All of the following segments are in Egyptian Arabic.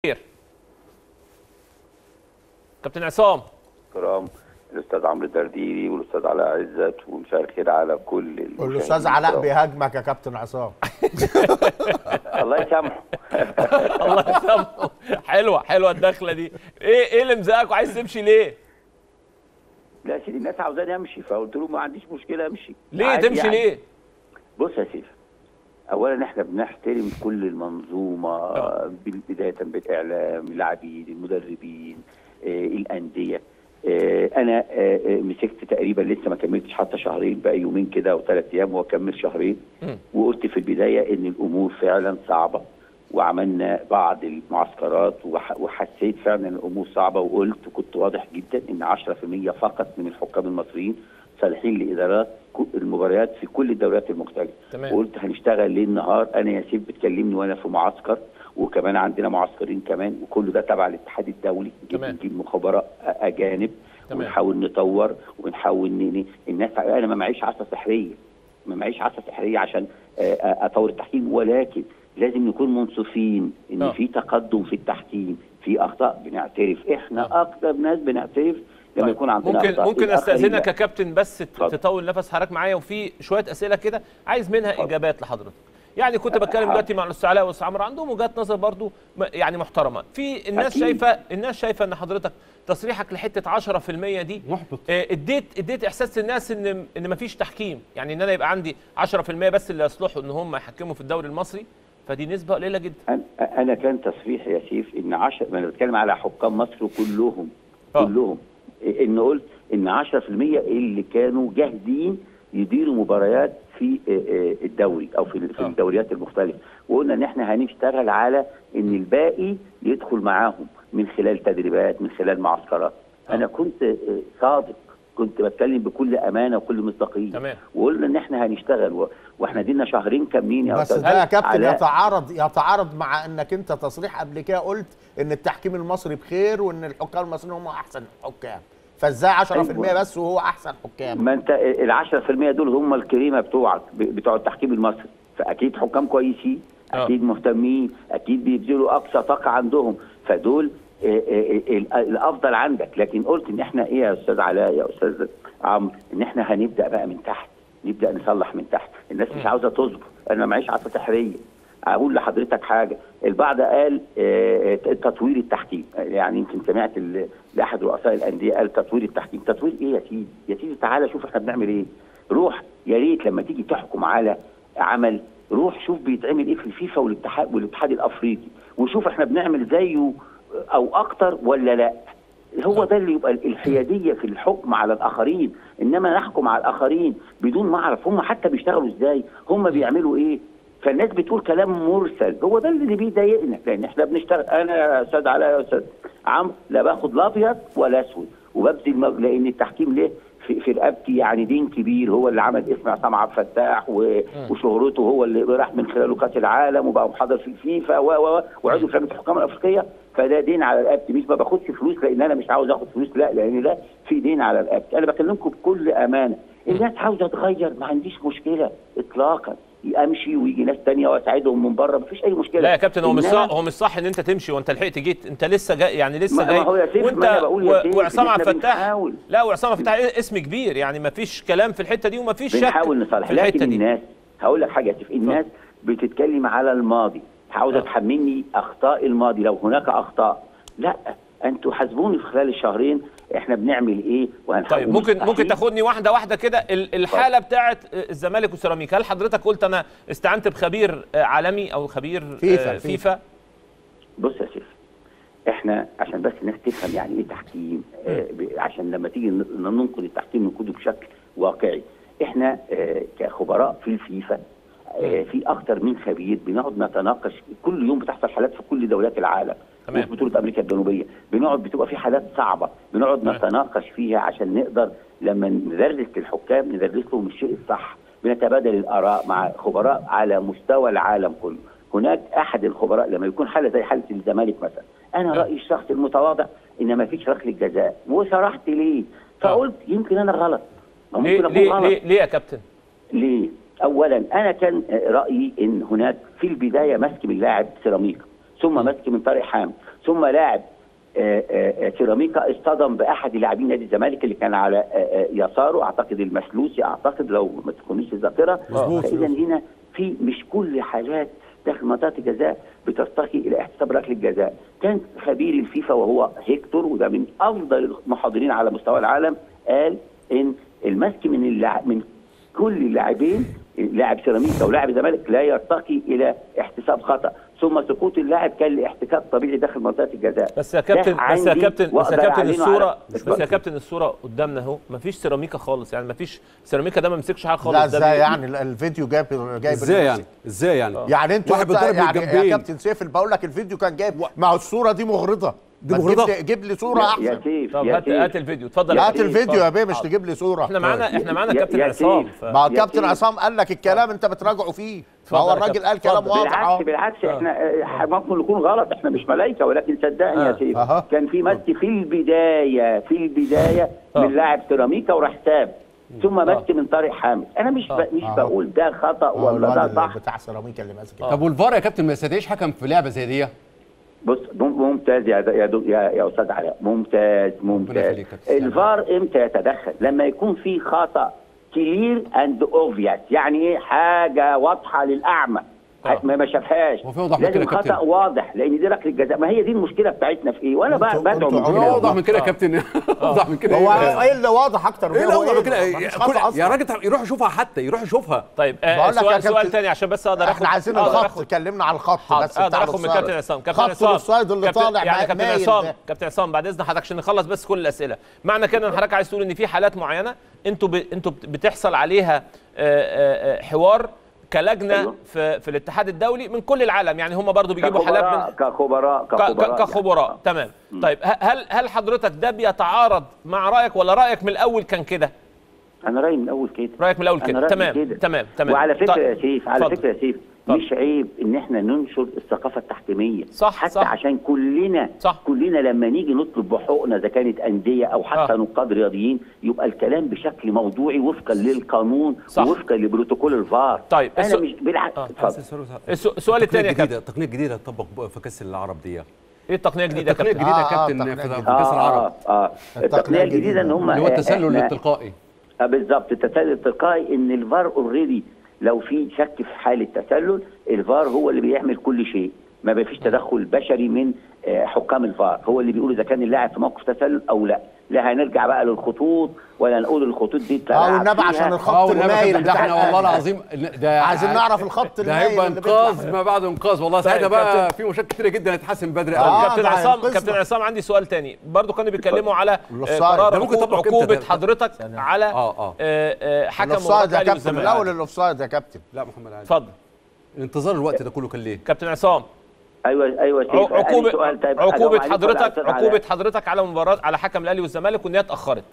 خير كابتن عصام كرام الاستاذ عمرو الدرديري والاستاذ علاء عزت ومساء الخير على كل المشاهدين الاستاذ علاء الكرام. بيهاجمك يا كابتن عصام الله يسامحه الله يسامحه حلوه حلوه الدخله دي ايه ايه اللي مزقك وعايز تمشي ليه لا يا سيدي الناس عاوزاني امشي فقلت له ما عنديش مشكله امشي ليه عادي تمشي يعني. ليه بص يا سيدي اولا احنا بنحترم كل المنظومه آه. بدايه بالاعلام اللاعبين المدربين آه، الانديه آه، انا آه، آه، مسكت تقريبا لسه ما كملتش حتى شهرين بقى يومين كده او ثلاث ايام واكمل شهرين مم. وقلت في البدايه ان الامور فعلا صعبه وعملنا بعض المعسكرات وح- وحسيت فعلا ان الامور صعبه وقلت كنت واضح جدا ان 10% فقط من الحكام المصريين صالحين لادارات كل- المباريات في كل الدوريات المختلفه تمام. وقلت هنشتغل ليل نهار انا يا سيف بتكلمني وانا في معسكر وكمان عندنا معسكرين كمان وكل ده تبع الاتحاد الدولي نجيب- تمام. نجيب خبراء أ- اجانب تمام. ونحاول نطور ونحاول ن... ن- الناس انا ما معيش عصا سحريه ما معيش عصا سحريه عشان آه، آه، اطور التحكيم ولكن لازم نكون منصفين ان آه. في تقدم في التحكيم في اخطاء بنعترف احنا آه. اكتر ناس بنعترف لما طيب، يكون عندنا ممكن أخطاء. ممكن الآخرين استاذنك لا. يا كابتن بس ت- اتفضل. تطول نفس حضرتك معايا وفي شويه اسئله كده عايز منها اتفضل. اجابات لحضرتك يعني كنت بتكلم حاضر. دلوقتي مع الاستاذ علاء والاستاذ عمرو عندهم وجهات نظر برضو م- يعني محترمه في الناس أكيد. شايفه الناس شايفه ان حضرتك تصريحك لحته 10% دي محبط آه، اديت اديت احساس للناس ان ان مفيش تحكيم يعني ان انا يبقى عندي 10% بس اللي يصلحوا ان هم يحكموا في الدوري المصري فدي نسبه قليله جدا أنا- انا كان تصريحي يا سيف ان 10 ما انا بتكلم على حكام مصر كلهم آه. كلهم إيه، ان قلت ان 10% اللي كانوا جاهزين يديروا مباريات في آه، آه، الدوري او في في آه. الدوريات المختلفه وقلنا ان احنا هنشتغل على ان الباقي يدخل معاهم من خلال تدريبات من خلال معسكرات آه. انا كنت آه، صادق كنت بتكلم بكل امانه وكل مصداقيه تمام. وقلنا ان احنا هنشتغل و... واحنا دينا شهرين كاملين يا بس أستاذ ده يا كابتن علاء. يتعارض يتعارض مع انك انت تصريح قبل كده قلت ان التحكيم المصري بخير وان الحكام المصريين هم احسن حكام فازاي 10% أيوة. بس وهو احسن حكام ما انت ال 10% دول هم الكريمه بتوعك ب- بتوع التحكيم المصري فاكيد حكام كويسين آه. اكيد مهتمين اكيد بيبذلوا اقصى طاقه عندهم فدول آه، آه، ال- الافضل عندك لكن قلت ان احنا ايه يا استاذ علاء يا استاذ عمرو ان احنا هنبدا بقى من تحت نبدا نصلح من تحت الناس مش عاوزه تصبر انا ما معيش عصا سحريه اقول لحضرتك حاجه البعض قال آه، آه، تطوير التحكيم يعني يمكن سمعت ال- لاحد رؤساء الانديه قال تطوير التحكيم تطوير ايه يا سيدي يا سيدي تعالى شوف احنا بنعمل ايه روح يا ريت لما تيجي تحكم على عمل روح شوف بيتعمل ايه في الفيفا والاتحاد والاتحاد الافريقي وشوف احنا بنعمل زيه او اكتر ولا لا هو ده اللي يبقى الحياديه في الحكم على الاخرين انما نحكم على الاخرين بدون ما اعرف هم حتى بيشتغلوا ازاي هم بيعملوا ايه فالناس بتقول كلام مرسل هو ده اللي بيضايقنا لان احنا بنشتغل انا يا استاذ علاء يا استاذ عمرو لا باخد لا ابيض ولا اسود وببذل مج... لان التحكيم ليه في, في رقبتي يعني دين كبير هو اللي عمل اسم عصام عبد الفتاح و... وشهرته هو اللي راح من خلاله كاس العالم وبقى محاضر في الفيفا و و وعضو في لجنه الحكام الافريقيه فده دين على رقبتي مش ما باخدش فلوس لان انا مش عاوز اخد فلوس لا لان ده في دين على رقبتي انا بكلمكم بكل امانه الناس عاوزه تغير ما عنديش مشكله اطلاقا امشي ويجي ناس تانية واساعدهم من بره مفيش اي مشكله لا يا كابتن هو مش إنما- صح هو مش صح ان انت تمشي وانت لحقت جيت انت لسه جاي يعني لسه ما- ما جاي هو يا سيف، وانت ما أنا بقول يا و- سيف وعصام إن عبد إحنا الفتاح بنحاول. لا وعصام عبد الفتاح اسم كبير يعني ما فيش كلام في الحته دي وما فيش شك بنحاول نصلح في الحته لكن دي الناس هقول لك حاجه يا سيف الناس بتتكلم على الماضي عاوزه آه. تحملني اخطاء الماضي لو هناك اخطاء لا انتوا حاسبوني في خلال الشهرين احنا بنعمل ايه وهنحاول طيب ممكن نصلح ممكن إيه. تاخدني واحده واحده كده ال- الحاله بتاعه الزمالك والسيراميكا هل حضرتك قلت انا استعنت بخبير آه، عالمي او خبير آه، فيفا، فيفا بص يا سيف احنا عشان بس الناس تفهم يعني ايه تحكيم آه ب- عشان لما تيجي ن- ننقل التحكيم ننقله بشكل واقعي احنا آه كخبراء في الفيفا آه في اكتر من خبير بنقعد نتناقش كل يوم بتحصل حالات في كل دولات العالم تمام. وفي بطوله امريكا الجنوبيه بنقعد بتبقى في حالات صعبه بنقعد تمام. نتناقش فيها عشان نقدر لما ندرس للحكام ندرس لهم الشيء الصح بنتبادل الاراء مع خبراء على مستوى العالم كله هناك احد الخبراء لما يكون حاله زي حاله الزمالك مثلا انا نعم. رايي الشخصي المتواضع ان ما فيش ركله جزاء وشرحت ليه فقلت يمكن انا غلط أو ليه ممكن اكون ليه غلط ليه, ليه يا كابتن ليه؟ اولا انا كان رايي ان هناك في البدايه مسك من لاعب سيراميكا ثم مسك من طارق حامد ثم لاعب آه، آه، آه، سيراميكا اصطدم باحد لاعبين نادي الزمالك اللي كان على آه، آه، يساره اعتقد المسلوسي اعتقد لو ما تكونيش الذاكره مظبوط. فاذا هنا في مش كل حالات داخل منطقه الجزاء بترتقي الى احتساب ركله الجزاء كان خبير الفيفا وهو هيكتور وده من افضل المحاضرين على مستوى العالم قال ان المسك من اللاعب من كل اللاعبين لاعب سيراميكا ولاعب الزمالك لا يرتقي الى احتساب خطا ثم سقوط اللاعب كان لاحتكاك طبيعي داخل منطقه الجزاء بس يا ده كابتن بس يا عندي كابتن بس يا وأقدر كابتن أعلنه الصوره على- بس يا كابتن الصوره قدامنا اهو مفيش سيراميكا خالص يعني مفيش سيراميكا ده ما مسكش حاجه خالص لا ده ازاي بي- يعني ال- الفيديو جايب جايب ازاي الناس. يعني ازاي يعني يعني انتوا واحد انت- بيضرب من يعني يا الجنبين. كابتن سيف اللي بقول لك الفيديو كان جايب ما هو الصوره دي مغرضه دي ما تجيب مغرضة؟ لي- جيب لي صوره يا احسن سيف طب يا هات سيف. هات الفيديو اتفضل يا هات كابتن. الفيديو يا اتفضل. بيه مش تجيب لي صوره احنا معانا احنا معانا يا- كابتن يا عصام سيف. ف... ما هو يا كابتن سيف. عصام قال لك الكلام انت بتراجعه فيه ما هو اتفضل يا الراجل كابتن. قال كلام اتفضل. واضح بالعكس اهو بالعكس احنا آه، ممكن نكون غلط احنا مش ملائكه ولكن صدقني آه. يا سيف أها. كان في مسك في البدايه في البدايه آه. من لاعب سيراميكا وراح ساب ثم آه. مسك من طارق حامد انا مش ب... مش آه. بقول ده خطا هو ولا ده الواد صح بتاع سيراميكا اللي ماسك طب والفار يا كابتن ما يستدعيش حكم في لعبه زي دي بص مم- ممتاز يا يا دو- يا, يا استاذ علاء ممتاز ممتاز يخليك يا أستاذ الفار امتى يتدخل لما يكون في خطا كلير اند اوفيس يعني ايه حاجه واضحه للاعمى آه. ما ما شافهاش هو في أوضح من كده لازم يا خطا كابتن؟ واضح لان دي ركله جزاء ما هي دي المشكله بتاعتنا في ايه وانا بقى انتوا- بدعو انتوا من عمركم- كده اوضح من كده يا آه. كابتن اوضح من كده هو إيه؟ ايه اللي واضح اكتر ايه اللي اوضح من كده مفيش كل- خطأ أصلاً. يا راجل يروح يشوفها حتى يروح يشوفها طيب آه بقول لك يا سؤال سؤال كابتن، تاني عشان بس اقدر اخد احنا عايزين أقدر الخط آخد- اتكلمنا على الخط حاضر بس اقدر بتاع اخد من الأوفسايد. كابتن عصام كابتن خط عصام الاوفسايد اللي كابتن- طالع يعني كابتن مايل عصام ده. كابتن عصام بعد اذن حضرتك عشان نخلص بس كل الاسئله معنى كده ان حضرتك عايز تقول ان في حالات معينه انتوا ب... انتوا بت- بتحصل عليها آه، آه، آه، حوار كلجنه أيوة. في في الاتحاد الدولي من كل العالم يعني هم برضو بيجيبوا حالات من كخبراء كخبراء ك- ك- كخبراء كخبراء يعني. تمام طيب ه- هل هل حضرتك ده بيتعارض مع رايك ولا رايك من الاول كان كده انا رايي من الاول كده رايك من الاول أنا كده رأيي تمام كده. تمام تمام وعلى فكره طيب. يا سيف على اتفضل. فكره يا سيف اتفضل. مش عيب ان احنا ننشر الثقافه التحكيميه صح، حتى صح. عشان كلنا صح. كلنا لما نيجي نطلب بحقوقنا اذا كانت انديه او حتى آه. نقاد رياضيين يبقى الكلام بشكل موضوعي وفقا للقانون صح. ووفقا لبروتوكول الفار طيب، انا السو- مش بالعكس آه. اتفضل السو- السؤال الثاني يا كابتن التقنيه الجديده تطبق في كاس العرب دي ايه التقنيه الجديده يا التقنيه كابتن الجديده يا آه، آه، كابتن التقنية في في الجديدة. كاس العرب اه اه التقنيه الجديده ان هم اللي هو التسلل إحنا- التلقائي آه بالظبط التسلل التلقائي ان الفار اوريدي لو في شك في حاله تسلل الفار هو اللي بيعمل كل شيء ما فيش تدخل بشري من آه، حكام الفار هو اللي بيقول اذا كان اللاعب في موقف تسلل او لا لا هنرجع بقى للخطوط ولا نقول الخطوط دي اه تلعب والنبي فيها. عشان الخط اه والنبي يا المايل كابتن ده بتاع احنا والله الأهلي. العظيم ده عايزين نعرف الخط ده المايل هيبقى اللي بيطلع. انقاذ ما بعد انقاذ والله ساعتها طيب، بقى كابتن. في مشاكل كتيره جدا هتحسن بدري آه، قوي كابتن ده عصام هينقذنا. كابتن عصام عندي سؤال تاني برضو كانوا بيتكلموا على آه، الأوفسايد. قرار ده ممكن عقوبة- يطبق إمتى عقوبة ده؟ حضرتك على آه، آه. آه، آه، حكم الاوفسايد مباراة يا الأهلي كابتن من والزمالك. الاول الاوفسايد يا كابتن لا محمد علي اتفضل انتظار الوقت ده كله كان ليه؟ كابتن عصام ايوه ايوه سيف. عقوبة أدي سؤال طيب أجاوب عقوبة عليك ولا حضرتك أستاذ علاء؟ عقوبة حضرتك على مباراة على حكم الأهلي والزمالك وإن هي اتأخرت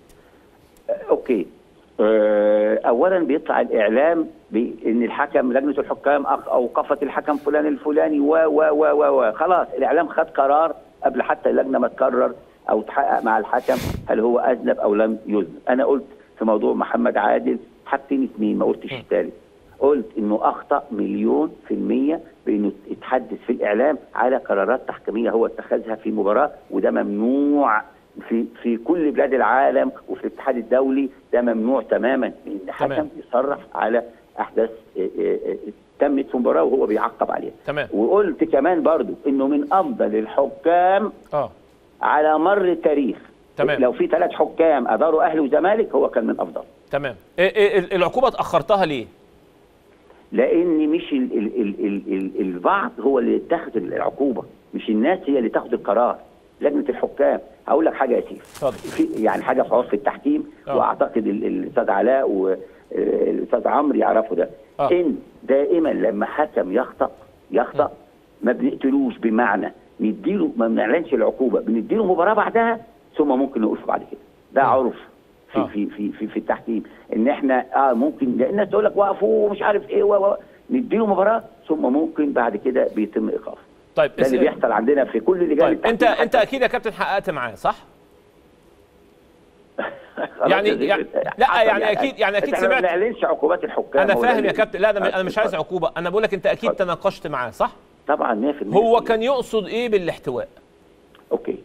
اوكي آه، اولا بيطلع الاعلام بان الحكم لجنه الحكام أخ- اوقفت الحكم فلان الفلاني و و و و و خلاص الاعلام خد قرار قبل حتى اللجنه ما تقرر او تحقق مع الحكم هل هو اذنب او لم يذنب انا قلت في موضوع محمد عادل حاجتين اثنين ما قلتش الثالث قلت انه اخطا مليون في الميه بانه يتحدث في الاعلام على قرارات تحكيميه هو اتخذها في مباراه وده ممنوع في في كل بلاد العالم وفي الاتحاد الدولي ده ممنوع تماما ان تمام. حكم يصرح على احداث آه، آه، آه، تمت في مباراه وهو بيعقب عليها تمام. وقلت كمان برضو انه من افضل الحكام اه على مر التاريخ تمام. لو في ثلاث حكام اداروا اهلي وزمالك هو كان من افضل تمام إيه إيه ال- العقوبة اتأخرتها ليه؟ لان مش ال ال ال ال ال البعض هو اللي يتخذ العقوبه مش الناس هي اللي تاخد القرار لجنه الحكام هقول لك حاجه يا سيف اتفضل. في يعني حاجه في عرف التحكيم آه. واعتقد ال- الاستاذ علاء والاستاذ عمرو يعرفوا ده آه. ان دائما لما حكم يخطا يخطا ما بنقتلوش بمعنى نديله ما بنعلنش العقوبه بنديله مباراه بعدها ثم ممكن نوقفه بعد كده ده عرف في آه. في في في, في التحكيم ان احنا اه ممكن لان الناس تقول لك وقفوا ومش عارف ايه و و- نديله مباراه ثم ممكن بعد كده بيتم ايقافه طيب ده اللي اس- بيحصل عندنا في كل لجان طيب انت التحكيم انت حتى- اكيد يا كابتن حققت معاه صح؟ خلاص يعني- يا زيد. يعني- لا، حصل يعني أكيد- يعني أكيد احنا ما سمعت- بنعلنش عقوبات الحكام انا هو فاهم ده يا اللي- كابتن لا انا انا مش عايز اتفضل. عقوبة انا بقول لك انت اكيد اتفضل. تناقشت معاه صح؟ طبعا 100% هو كان يقصد ايه بالاحتواء؟ اوكي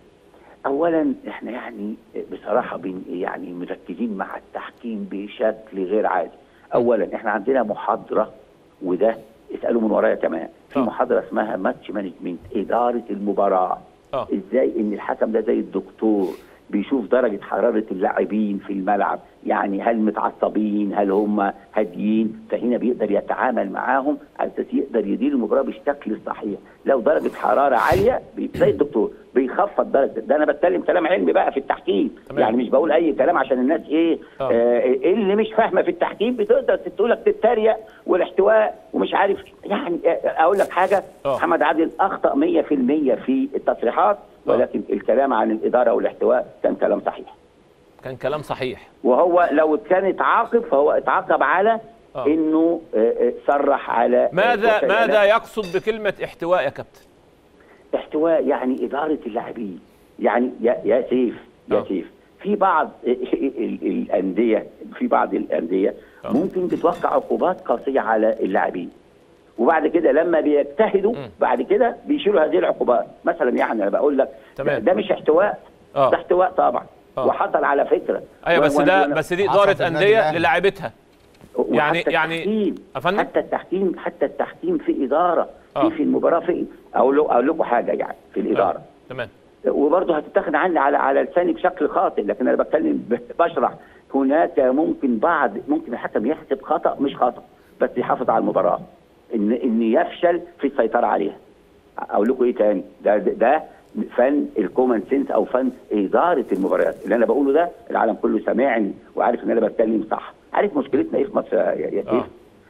اولا احنا يعني بصراحه بن يعني مركزين مع التحكيم بشكل غير عادي اولا احنا عندنا محاضره وده اسالوا من ورايا كمان في آه. محاضره اسمها ماتش مانجمنت اداره المباراه اه ازاي ان الحكم ده زي الدكتور بيشوف درجة حرارة اللاعبين في الملعب يعني هل متعصبين هل هم هاديين فهنا بيقدر يتعامل معاهم على اساس يقدر يدير المباراة بالشكل الصحيح لو درجة حرارة عالية بي- زي الدكتور بيخفض درجة ده انا بتكلم كلام علمي بقى في التحكيم تمام. يعني مش بقول اي كلام عشان الناس ايه آه. آه اللي مش فاهمة في التحكيم بتقدر تقول لك تتريق والاحتواء ومش عارف يعني آه، اقول لك حاجة آه. محمد عادل اخطأ 100% في التصريحات آه. ولكن الكلام عن الاداره والاحتواء كان كلام صحيح كان كلام صحيح وهو لو كان اتعاقب فهو اتعاقب على آه. انه آه، آه، صرح على ماذا وسائل ماذا الإعلام. يقصد بكلمه احتواء يا كابتن احتواء يعني اداره اللاعبين يعني يا يا سيف آه. يا سيف في بعض ال- ال- الانديه في بعض الانديه آه. ممكن بتوقع عقوبات قاسيه على اللاعبين وبعد كده لما بيجتهدوا مم. بعد كده بيشيلوا هذه العقوبات مثلا يعني انا بقول لك تمام. ده مش احتواء آه. ده احتواء طبعا آه. وحصل على فكره ايوه و- بس و- ده وأنا- بس دي حصل اداره في النادي انديه الأهلي. للاعبتها وحتى يعني- يعني- التحكيم أفندم؟ حتى التحكيم حتى التحكيم في اداره آه. في في المباراه في اقول له اقول لكم حاجه يعني في الاداره آه. تمام وبرضه هتتاخد عني على على لساني بشكل خاطئ لكن انا بتكلم ب- بشرح هناك ممكن بعض ممكن الحكم يحسب خطا مش خطا بس يحافظ على المباراه ان ان يفشل في السيطره عليها اقول لكم ايه تاني ده ده, ده فن الكومن سنس او فن اداره المباريات اللي انا بقوله ده العالم كله سامعني وعارف ان انا بتكلم صح عارف مشكلتنا ايه في مصر يا يا آه. سيف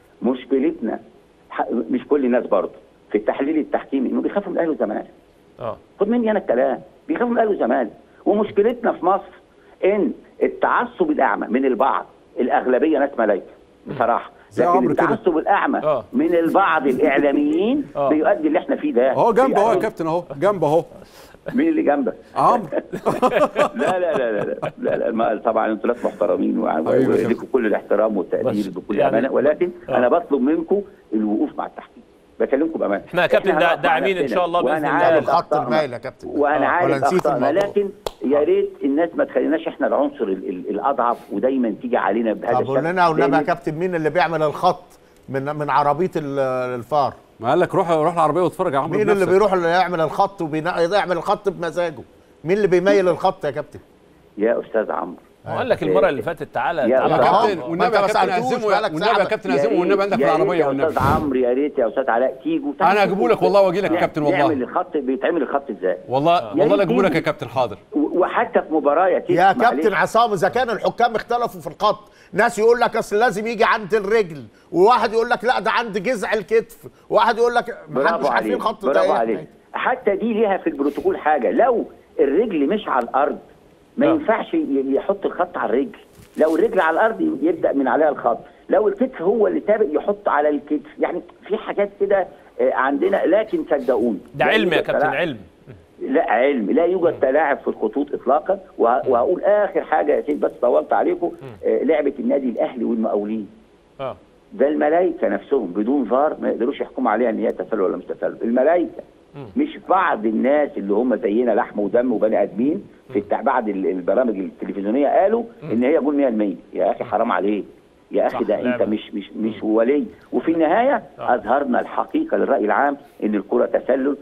مشكلتنا ح- مش كل الناس برضه في التحليل التحكيمي انه بيخافوا من الاهلي والزمالك اه خد مني انا الكلام بيخافوا من الاهلي والزمالك ومشكلتنا في مصر ان التعصب الاعمى من البعض الاغلبيه ناس ملايكه بصراحه زي لكن عمرو كده. التعصب الاعمى آه. من البعض الاعلاميين آه. بيؤدي اللي احنا فيه ده اهو جنبه اهو يا بيؤدي- كابتن اهو جنبه اهو مين اللي جنبك؟ عمرو لا لا لا لا لا, لا, لا ما طبعا انتوا ناس محترمين وع- حبيبي يا ولكم كابتن. كل الاحترام بس والتقدير بكل يعني- امانه ولكن آه. انا بطلب منكم الوقوف مع التحكيم بكلمكم بامانه احنا يا كابتن دا- هنقف مع داعمين إن نفسنا. شاء الله بإذن وأنا الله. عارف الخط أخطائنا. المايل يا كابتن وانا ولا عارف نسيت اخطائنا الموضوع. لكن يا ريت الناس ما تخليناش احنا العنصر ال- ال- الاضعف ودايما تيجي علينا بهذا طب قول لنا والنبي يا كابتن مين اللي بيعمل الخط من من عربيه ال- الفار ما قال لك روح روح العربيه واتفرج يا عمرو مين اللي بنفسك. بيروح اللي يعمل الخط وبيعمل الخط بمزاجه مين اللي بيميل الخط يا كابتن يا استاذ عمرو قال لك المره اللي فاتت تعالى يا تعالى أستاذ نقعد. كابتن ما والنبي أنت يا ما كابتن سألتوش عزمه بقالك والنبي يا ساعة. كابتن يا عزمه ريت- والنبي عندك يا في ريت العربيه يا والنبي استاذ عمرو يا ريت يا استاذ علاء تيجوا أنا هجيبه لك والله وأجي لك يا كابتن والله. نعمل الخط بيتعمل الخط ازاي والله يا والله ريت لا اجيبه لك يا تيجي. كابتن حاضر و- وحتى في مباراه يا سيدي يا معلش. كابتن عصام اذا كان الحكام اختلفوا في الخط ناس يقول لك اصل لازم يجي عند الرجل وواحد يقول لك لا ده عند جذع الكتف وواحد يقول لك ما برافو حدش عارفين عليك الخط ده برافو إيه. عليك حتى دي ليها في البروتوكول حاجه لو الرجل مش على الارض ما آه. ينفعش ي- يحط الخط على الرجل لو الرجل على الارض يبدا من عليها الخط لو الكتف هو اللي سابق يحط على الكتف يعني في حاجات كده آه، عندنا لكن صدقوني ده لا علم يا يوجد كابتن تلاعب. علم لا علم لا يوجد تلاعب في الخطوط اطلاقا وه- وهقول اخر حاجه يا سيدي بس طولت عليكم آه، لعبه النادي الاهلي والمقاولين اه ده الملائكه نفسهم بدون فار ما يقدروش يحكموا عليها ان هي تسلل ولا مش تسلل الملائكه مش بعض الناس اللي هم زينا لحم ودم وبني ادمين في التع- بعض ال- البرامج التلفزيونيه قالوا ان هي جول 100% يا اخي حرام عليك يا اخي صح، ده انت لعبة. مش مش مش ولي وفي النهايه آه. اظهرنا الحقيقه للراي العام ان الكره تسلل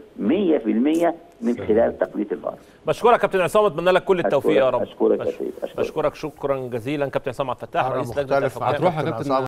100% من خلال تقنيه الفار بشكرك يا كابتن عصام اتمنى لك كل التوفيق يا رب أشكرك يا بش- سيدي، أشكرك. بشكرك شكرا جزيلا كابتن عصام عبد الفتاح أنا رئيس لجنه مختلف مع الحكام هتروح يا كابتن كابتن عصام.